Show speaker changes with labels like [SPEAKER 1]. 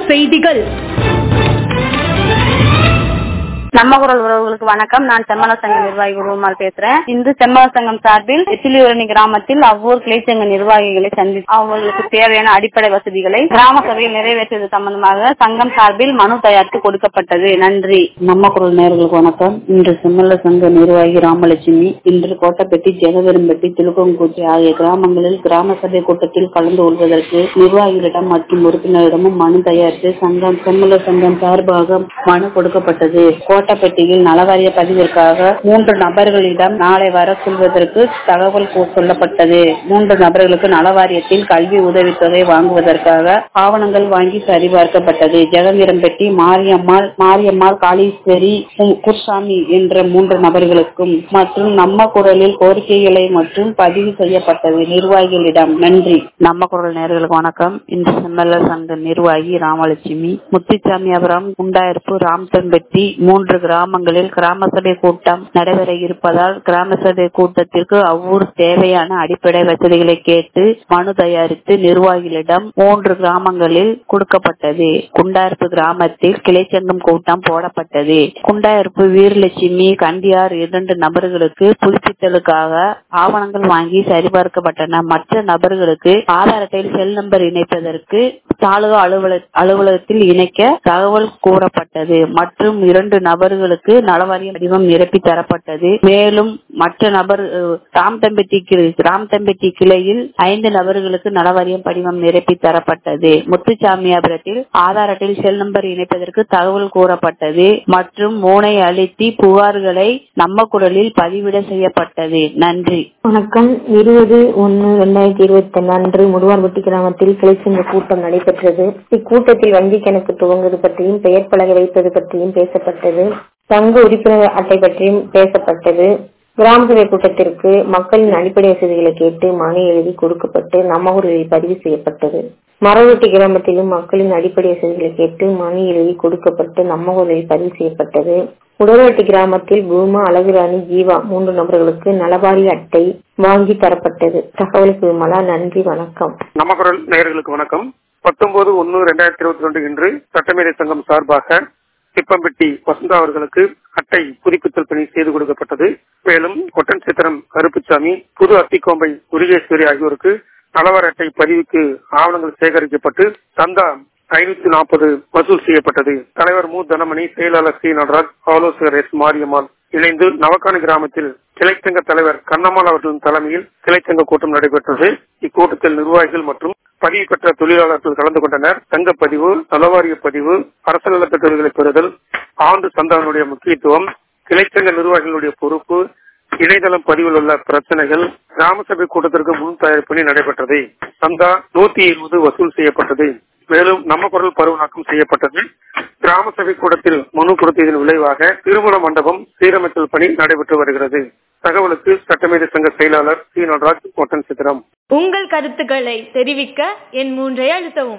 [SPEAKER 1] செய்திகள்
[SPEAKER 2] நம்ம குரல் உறவுகளுக்கு வணக்கம் நான் செம்மல சங்க நிர்வாகி உருவமால் பேசுறேன் இன்று செம்மல சங்கம் சார்பில் எச்சிலியூரணி கிராமத்தில் அவ்வூர் கிளைச்சங்க நிர்வாகிகளை சந்தி அவர்களுக்கு தேவையான அடிப்படை வசதிகளை கிராம சபையில் நிறைவேற்றுவது சம்பந்தமாக சங்கம் சார்பில் மனு தயாரித்து கொடுக்கப்பட்டது நன்றி நம்ம குரல் நேர்களுக்கு வணக்கம் இன்று செம்மல சங்க நிர்வாகி ராமலட்சுமி இன்று கோட்டப்பட்டி ஜெகவெரும்பட்டி திருக்கோங்குச்சி ஆகிய கிராமங்களில் கிராம சபை கூட்டத்தில் கலந்து கொள்வதற்கு நிர்வாகிகளிடம் மற்றும் உறுப்பினரிடமும் மனு தயாரித்து சங்கம் செம்மல சங்கம் சார்பாக மனு கொடுக்கப்பட்டது கோட்டப்பட்டியில் நலவாரிய பதிவிற்காக மூன்று நபர்களிடம் நாளை வர சொல்வதற்கு தகவல் கூ- சொல்லப்பட்டது மூன்று நபர்களுக்கு நலவாரியத்தில் கல்வி உதவித்தொகை வாங்குவதற்காக ஆவணங்கள் வாங்கி சரிபார்க்கப்பட்டது ஜெகவீரம்பட்டி மாரியம்மாள் மாரியம்மாள் காளீஸ்வரி கு- குர்சாமி என்ற மூன்று நபர்களுக்கும் மற்றும் நம்ம குரலில் கோரிக்கைகளை மற்றும் பதிவு செய்யப்பட்டது நிர்வாகிகளிடம் நன்றி நம்ம குரல் நேர்களுக்கு வணக்கம் இன்று செம்மல்ல சங்க நிர்வாகி ராமலட்சுமி முத்துச்சாமியாபுரம் குண்டாயிருப்பு ராம்தன்பெட்டி மூன்று கிராமங்களில் கிராம சபை கூட்டம் நடைபெற இருப்பதால் கிராம சபை கூட்டத்திற்கு அவ்வூர் தேவையான அடிப்படை வசதிகளை கேட்டு மனு தயாரித்து நிர்வாகிகளிடம் மூன்று கிராமங்களில் கொடுக்கப்பட்டது குண்டாயிருப்பு கிராமத்தில் கிளைச்சங்கம் கூட்டம் போடப்பட்டது குண்டாயிருப்பு வீரலட்சுமி கண்டியார் இரண்டு நபர்களுக்கு புதுப்பித்தலுக்காக ஆவணங்கள் வாங்கி சரிபார்க்கப்பட்டன மற்ற நபர்களுக்கு ஆதார் அட்டையில் செல் நம்பர் இணைப்பதற்கு தாலுகா அலுவலக அலுவலகத்தில் இணைக்க தகவல் கூறப்பட்டது மற்றும் இரண்டு நபர்களுக்கு நலவாரிய வடிவம் நிரப்பி தரப்பட்டது மேலும் மற்ற நபர் அஹ், ராம்தம்பட்டி கிளை- ராம்தம்பட்டி கிளையில் ஐந்து நபர்களுக்கு நலவாரியம் படிவம் நிரப்பி தரப்பட்டது முத்துச்சாமியாபுரத்தில் ஆதார் அட்டையில் செல் நம்பர் இணைப்பதற்கு தகவல் கூறப்பட்டது மற்றும் மூனை அழுத்தி புகார்களை நம்ம குரலில் பதிவிட செய்யப்பட்டது நன்றி
[SPEAKER 3] வணக்கம் இருபது ஒன்னு ரெண்டாயிரத்தி இருபத்தி அன்று முடுவார்பட்டி கிராமத்தில் கிளைச்சங்க கூட்டம் நடைபெற்றது இக்கூட்டத்தில் வங்கி கணக்கு துவங்குவது பற்றியும் பெயர் பலகை வைப்பது பற்றியும் பேசப்பட்டது சங்க உறுப்பினர் அட்டை பற்றியும் பேசப்பட்டது கிராம சபை கூட்டத்திற்கு மக்களின் அடிப்படை வசதிகளை கேட்டு மனு எழுதி கொடுக்கப்பட்டு நம்ம ஊரில் பதிவு செய்யப்பட்டது மரவெட்டி கிராமத்திலும் மக்களின் அடிப்படை வசதிகளை கேட்டு மனு எழுதி கொடுக்கப்பட்டு நம்ம ஊரில் பதிவு செய்யப்பட்டது உடல்வெட்டி கிராமத்தில் பூமா அழகுராணி ஜீவா மூன்று நபர்களுக்கு நலவாரி அட்டை வாங்கி தரப்பட்டது தகவலுக்கு விமலா நன்றி வணக்கம்
[SPEAKER 4] நம்ம குரல் நேயர்களுக்கு வணக்கம் பத்தொன்பது ஒன்னு ரெண்டாயிரத்தி இருபத்தி ரெண்டு இன்று சட்டமேதை சங்கம் சார்பாக திப்பம்பட்டி வசந்தா அவர்களுக்கு அட்டை புதுப்பித்தல் பணி செய்து கொடுக்கப்பட்டது மேலும் ஒட்டன் சித்திரம் கருப்புசாமி புது அத்திக்கோம்பை முருகேஸ்வரி ஆகியோருக்கு நலவார அட்டை பதிவுக்கு ஆவணங்கள் சேகரிக்கப்பட்டு சந்தா ஐநூத்தி நாற்பது வசூல் செய்யப்பட்டது தலைவர் மு தனமணி செயலாளர் சி நடராஜ் ஆலோசகர் எஸ் மாரியம்மாள் இணைந்து நவக்காணி கிராமத்தில் கிளைச்சங்க தலைவர் கண்ணம்மாள் அவர்களின் தலைமையில் கிளைச்சங்க கூட்டம் நடைபெற்றது இக்கூட்டத்தில் நிர்வாகிகள் மற்றும் பதிவு பெற்ற தொழிலாளர்கள் கலந்து கொண்டனர் சங்க பதிவு நலவாரிய பதிவு அரசு நலத்திட்ட உதவிகளை பெறுதல் ஆண்டு சந்தாவினுடைய முக்கியத்துவம் கிளைச்சங்க நிர்வாகிகளுடைய பொறுப்பு இணையதளம் பதிவில் உள்ள பிரச்சனைகள் கிராம சபை கூட்டத்திற்கு முன் தயாரிப்பு பணி நடைபெற்றது சந்தா நூத்தி இருபது வசூல் செய்யப்பட்டது மேலும் நம்ம குரல் பருவனாக்கம் செய்யப்பட்டது கிராம சபை கூட்டத்தில் மனு கொடுத்ததன் விளைவாக திருமண மண்டபம் சீரமைத்தல் பணி நடைபெற்று வருகிறது தகவலுக்கு சட்டமேதை சங்க செயலாளர் சி நடராஜ் ஒட்டன் சித்திரம்
[SPEAKER 1] உங்கள் கருத்துக்களை தெரிவிக்க என் மூன்றை அழுத்தவும்